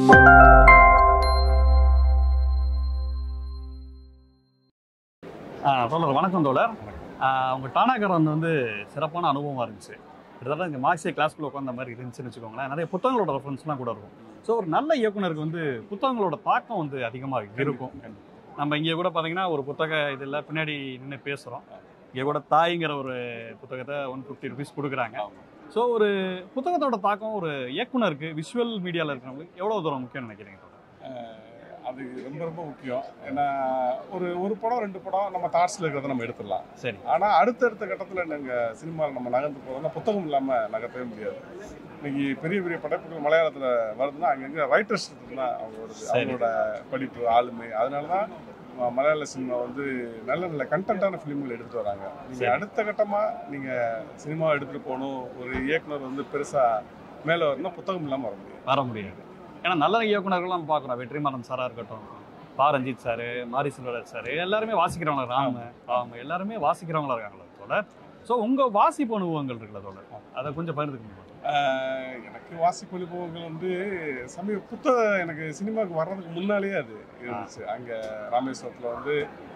ஆ, தோழர் வணக்கம் தோழர் ஆ, உங்க டானாகரன் வந்து சிறப்பான அனுபவமா இருந்துச்சு கிட்டத்தட்ட இந்த மார்க்ஸே கிளாஸ்க்குள்ள உட்காந்த மாதிரி இருந்துச்சுன்னு வச்சுக்கோங்களேன் நிறைய புத்தகங்களோட ரெஃபரன்ஸ்லாம் கூட இருக்கும் ஸோ ஒரு நல்ல இயக்குனருக்கு வந்து புத்தகங்களோட தாக்கம் வந்து அதிகமாக இருக்கும் நம்ம இங்கே கூட பார்த்தீங்கன்னா ஒரு புத்தக இதில் பின்னாடி நின்று பேசுகிறோம் இங்கே கூட தாய்ங்கிற ஒரு புத்தகத்தை ஒன் ஃபிஃப்டி ருபீஸ் கொடுக்குறாங்க ஸோ ஒரு புத்தகத்தோட தாக்கம் ஒரு இயக்குனருக்கு விஷுவல் மீடியாவில் இருக்கிறவங்களுக்கு எவ்வளோ தூரம் முக்கியம்னு நினைக்கிறீங்க தோழர்? அது ரொம்ப ரொம்ப முக்கியம் ஏன்னா ஒரு ஒரு படம் ரெண்டு படம் நம்ம தாட்ஸில் இருக்கிறத நம்ம எடுத்துடலாம் சரி ஆனால் அடுத்தடுத்த கட்டத்தில் நாங்கள் சினிமாவில் நம்ம நகர்ந்து போகிறோம்னா புத்தகம் இல்லாமல் நகர்த்தவே முடியாது இன்னைக்கு பெரிய பெரிய படைப்புகள் மலையாளத்தில் வருதுன்னா அங்கங்கே ரைட்டர்ஸ் தான் அவங்களோட சரி. அவங்களோட படிப்பு ஆளுமை அதனால தான் ம- மலையாள சினிமா வந்து நல்ல நல்ல கண்டென்ட்டான ஃபிலிம்கள் எடுத்துட்டு வராங்க சரி. நீங்கள் அடுத்த கட்டமாக நீங்கள் சினிமாவை எடுத்துகிட்டு போகணும் ஒரு இயக்குனர் வந்து பெருசாக மேலே வரணும்னா புத்தகம் இல்லாமல் வர முடியாது வர முடியாது ஏன்னா நல்ல இயக்குனர்கள் நம்ம பார்க்குறோம் வெற்றிமாறன் சாரா இருக்கட்டும் பா ரஞ்சித் சார் மாரி செல்வராஜ் சார் எல்லாருமே வாசிக்கிறவங்க ராம ராம எல்லாருமே வாசிக்கிறவங்களா இருக்காங்களா தோழர் ஸோ உங்க வாசிப்பு அனுபவங்கள் இருக்குல்ல தோழர் அதை கொஞ்சம் பகிர்ந்துக்க முடியுமா ஆஹ் எனக்கு வாசிப்பு அனுபவங்கள் வந்து சமீப புத்தகம் எனக்கு சினிமாவுக்கு வர்றதுக்கு முன்னாலேயே அது இருந்துச்சு அங்கே ராமேஸ்வரத்தில் வந்து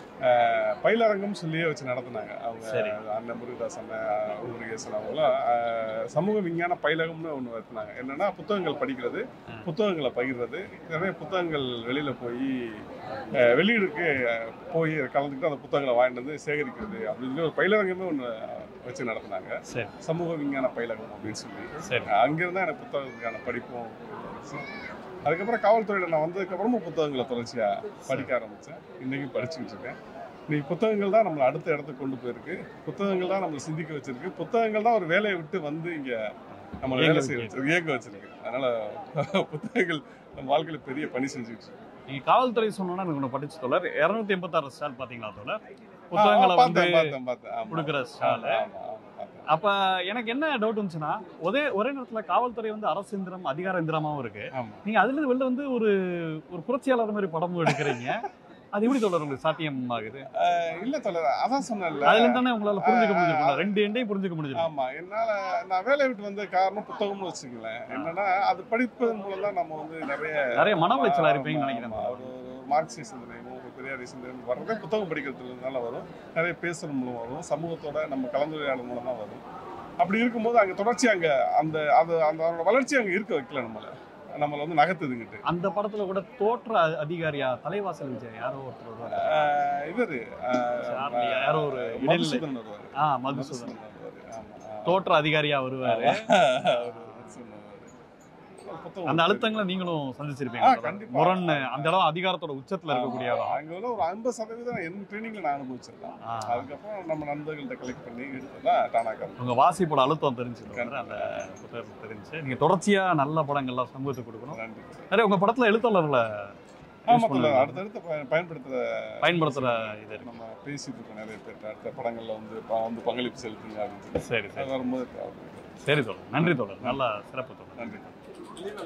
ஆஹ் பயிலரங்கம் சொல்லியே வச்சு நடத்துனாங்க அவங்க சரி. அண்ணன் முருகதாஸ் அண்ணன் முருகேசன் அவங்களாம் ஆஹ் சமூக விஞ்ஞான பயிலகம்னு ஒன்று நடத்துனாங்க என்னன்னா புத்தகங்கள் படிக்கிறது ஆ. புத்தகங்களை பகிர்றது நிறைய புத்தகங்கள் வெளியில் போய் ஆஹ் வெளியீடுக்கு ஆஹ் போய் கலந்துக்கிட்டு அந்த புத்தகங்களை வாங்கிட்டு வந்து சேகரிக்கிறது அப்படின்னு சொல்லி ஒரு பயிலரங்கமே ஒன்று வச்சு நடத்துனாங்க சரி சமூக விஞ்ஞான பயிலகம் அப்படின்னு சொல்லி சரி அங்கிருந்து தான் எனக்கு புத்தகத்துக்கான படிப்பும் இருந்துச்சு அதுக்கப்புறம் காவல்துறையில் நான் வந்ததுக்கப்புறமும் புத்தகங்களை தொடர்ச்சியாக படிக்க ஆரம்பித்தேன் இன்றைக்கும் படிச்சுக்கிட்டு இருக்கேன் இன்னைக்கு புத்தகங்கள் தான் நம்மளை அடுத்த இடத்துக்கு கொண்டு போயிருக்கு புத்தகங்கள் தான் நம்மளை சிந்திக்க வச்சிருக்கு புத்தகங்கள் தான் ஒரு வேலையை விட்டு வந்து இங்கே நம்மளை வேலை இயங்க செய்ய வச்சிருக்கு இயங்க வச்சிருக்கு அதனால புத்தகங்கள் நம்ம வாழ்க்கையில் பெரிய பணி செஞ்சுக்கிட்டு இருக்கு நீங்க காவல்துறை சொன்னோன்னா எனக்கு ஒன்று படிச்சு தோழர் இரநூத்தி எண்பத்தாறு ஸ்டால் பார்த்தீங்களா தோழர் ஆ, புத்தகங்களை வந்து பார்த்தேன் பார்த்தேன் பார்த்தேன் ஆமா. கொடுக்குற ஸ்டால் ஆமா, ஆமா, பார்த்தேன். அப்ப எனக்கு என்ன டவுட் வந்துச்சுன்னா ஒரே ஒரே நேரத்துல காவல்துறை வந்து அரசு எந்திரம் அதிகார எந்திரமாவும் இருக்கு ஆமா நீங்க அதுல இருந்து வெளில வந்து ஒரு ஒரு புரட்சியாளர் மாதிரி படமும் எடுக்கிறீங்க அது எப்படி தொடர் உங்களுக்கு சாத்தியம் ஆகுது அஹ் இல்ல தோழர் அதான் சொன்னேன்ல அதுல இருந்து தானே உங்களால புரிஞ்சுக்க முடிஞ்சிருக்கும் ரெண்டு எண்டையும் புரிஞ்சுக்க முடிஞ்சிருக்கும் ஆமா என்னால நான் வேலையை விட்டு வந்த காரணம் புத்தகம்னு வச்சுக்கங்களேன் என்னன்னா அது படிப்பதன் மூலம் தான் நம்ம வந்து நிறைய நிறைய மன உளைச்சலா ஆமா, இருப்பீங்கன்னு ஆமா. நினைக்கிறேன் ஒரு ஒரு மார்க்சிய சிந்தனையும் ஒரு பெரியாரிய சிந்தனையும் வர்றதே புத்தகம் படிக்கிறதுனால வரும் நிறைய பேசுறது மூலம் வரும் சமூகத்தோட நம்ம கலந்துரையாடல் மூலம் தான் வரும் அப்படி இருக்கும்போது அங்க தொடர்ச்சி அங்க அந்த அது அந்த அதோட வளர்ச்சி அங்க இருக்க வைக்கல நம்மள நம்மள வந்து நகர்த்துதுங்கிட்டு அந்த படத்துல கூட தோற்ற அ- அதிகாரியா தலைவாசல் விஜய் யாரோ ஒருத்தர் வருவாரு ஆஹ் இவரு சார்லி, யாரோ ஒரு இடைநிலை மதுசூதன் வருவாரு ஆ மதுசூதன் வருவாரு ஆமா தோற்ற அதிகாரியா வருவாரு அவரு சொன்னவரு. புத்தகம் அந்த அழுத்தங்களை நீங்களும் சந்திச்சிருப்பீங்க ஆ, தொடர். கண்டிப்பா. முரண்னு அந்த இடம் அதிகாரத்தோட உச்சத்துல இருக்கக்கூடிய ஆமா. இடம் அங்க வந்து ஒரு ஐம்பது சதவீதம் என் ட்ரைனிங்ல நான் அனுபவிச்சிருக்கேன் ஆ. அதுக்கப்புறம் நம்ம நண்பர்கள்ட்ட கலெக்ட் பண்ணி எடுத்ததா டானாக்கா உங்க வாசிப்போட அழுத்தம் தெரிஞ்சு அந்த புத்தகத்துல தெரிஞ்சு நீங்க தொடர்ச்சியா நல்ல படங்கள்லாம் சமூகத்துக்கு கொடுக்கணும் நன்றி நிறைய உங்க படத்துல எழுத்தாளர்ல ஆமா பண்ணுங்க. தோழர். அடுத்தடுத்து ப- பயன்படுத்துற பயன்படுத்துற இது இருக்கு நம்ம பேசிட்டு இருக்கோம் நிறைய பேர் அடுத்த படங்கள்ல வந்து ப- வந்து பங்களிப்பு செலுத்துங்க அப்படின்னு சொல்லி சரி சரி அது வரும்போது தேவைப்படுது. சரி தோழர் நன்றி தோழர் நல்ல சிறப்பு தோழர் நன்றி